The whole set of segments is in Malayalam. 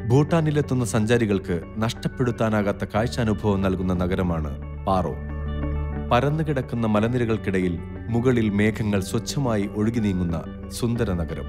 ഭൂട്ടാനിലെത്തുന്ന സഞ്ചാരികൾക്ക് നഷ്ടപ്പെടുത്താനാകാത്ത കാഴ്ചാനുഭവം നൽകുന്ന നഗരമാണ് പാറോ പരന്നുകിടക്കുന്ന മലനിരകൾക്കിടയിൽ മുകളിൽ മേഘങ്ങൾ സ്വച്ഛമായി ഒഴുകി നീങ്ങുന്ന സുന്ദര നഗരം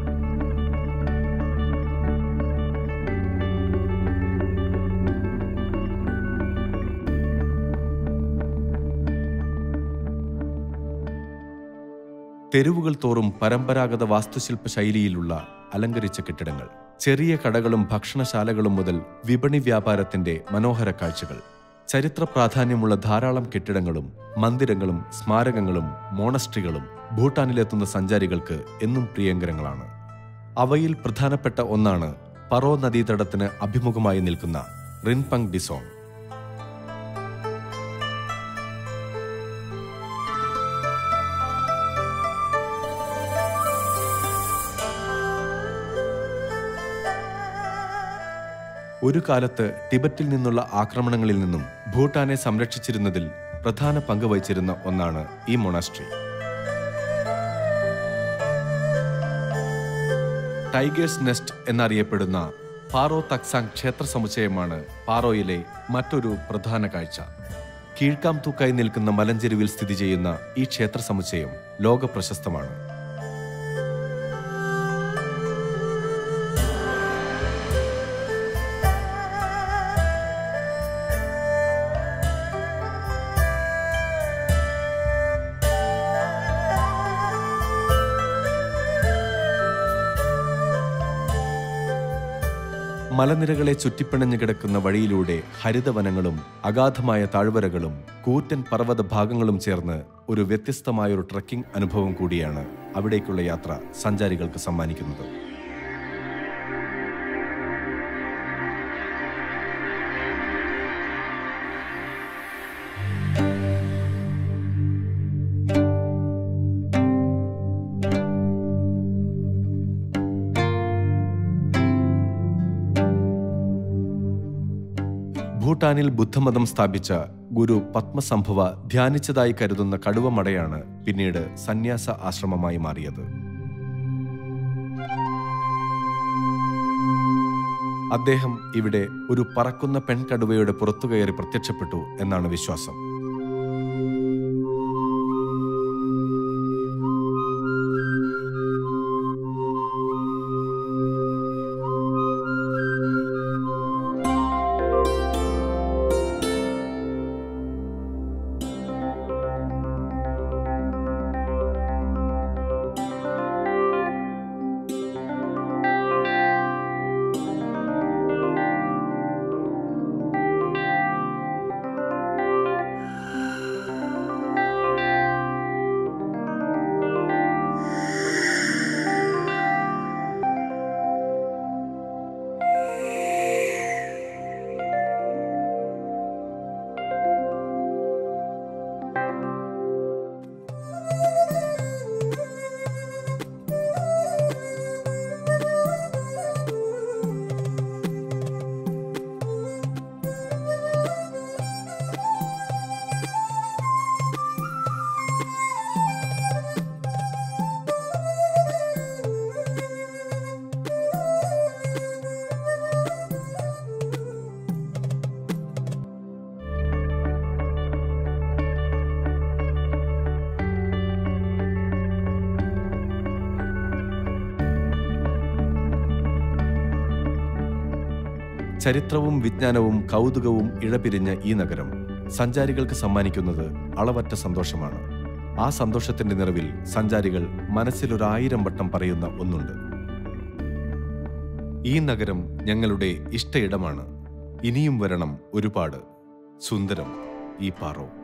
തെരുവുകൾ തോറും പരമ്പരാഗത വാസ്തുശില്പ ശൈലിയിലുള്ള അലങ്കരിച്ച കെട്ടിടങ്ങൾ ചെറിയ കടകളും ഭക്ഷണശാലകളും മുതൽ വിപണി വ്യാപാരത്തിന്റെ മനോഹര കാഴ്ചകൾ ചരിത്ര പ്രാധാന്യമുള്ള ധാരാളം കെട്ടിടങ്ങളും മന്ദിരങ്ങളും സ്മാരകങ്ങളും മോണസ്ട്രികളും ഭൂട്ടാനിലെത്തുന്ന സഞ്ചാരികൾക്ക് എന്നും പ്രിയങ്കരങ്ങളാണ് അവയിൽ പ്രധാനപ്പെട്ട ഒന്നാണ് പറോ നദീതടത്തിന് അഭിമുഖമായി നിൽക്കുന്ന റിൻപങ് ഡിസോങ് ഒരു കാലത്ത് ടിബറ്റിൽ നിന്നുള്ള ആക്രമണങ്ങളിൽ നിന്നും ഭൂട്ടാനെ സംരക്ഷിച്ചിരുന്നതിൽ പ്രധാന പങ്ക് വഹിച്ചിരുന്ന ഒന്നാണ് ഈ മൊണാസ്ട്രി ടൈഗേഴ്സ് നെസ്റ്റ് എന്നറിയപ്പെടുന്ന പാറോ തക്സാങ് ക്ഷേത്ര സമുച്ചയമാണ് പാറോയിലെ മറ്റൊരു പ്രധാന കാഴ്ച കീഴ്ക്കാം തൂക്കായി നിൽക്കുന്ന മലഞ്ചെരുവിൽ സ്ഥിതി ചെയ്യുന്ന ഈ ക്ഷേത്ര സമുച്ചയം ലോക പ്രശസ്തമാണ് മലനിരകളെ ചുറ്റിപ്പിണഞ്ഞു കിടക്കുന്ന വഴിയിലൂടെ ഹരിതവനങ്ങളും അഗാധമായ താഴ്വരകളും കൂറ്റൻ പർവ്വത ഭാഗങ്ങളും ചേർന്ന് ഒരു വ്യത്യസ്തമായൊരു ട്രക്കിംഗ് അനുഭവം കൂടിയാണ് അവിടേക്കുള്ള യാത്ര സഞ്ചാരികൾക്ക് സമ്മാനിക്കുന്നത് ഭൂട്ടാനിൽ ബുദ്ധമതം സ്ഥാപിച്ച ഗുരു പത്മസംഭവ ധ്യാനിച്ചതായി കരുതുന്ന കടുവമടയാണ് പിന്നീട് സന്യാസ ആശ്രമമായി മാറിയത് അദ്ദേഹം ഇവിടെ ഒരു പറക്കുന്ന പെൺകടുവയുടെ പുറത്തുകയറി പ്രത്യക്ഷപ്പെട്ടു എന്നാണ് വിശ്വാസം ചരിത്രവും വിജ്ഞാനവും കൗതുകവും ഇഴപിരിഞ്ഞ ഈ നഗരം സഞ്ചാരികൾക്ക് സമ്മാനിക്കുന്നത് അളവറ്റ സന്തോഷമാണ് ആ സന്തോഷത്തിന്റെ നിറവിൽ സഞ്ചാരികൾ മനസ്സിലൊരായിരം വട്ടം പറയുന്ന ഒന്നുണ്ട് ഈ നഗരം ഞങ്ങളുടെ ഇഷ്ടയിടമാണ് ഇനിയും വരണം ഒരുപാട് സുന്ദരം ഈ പാറോ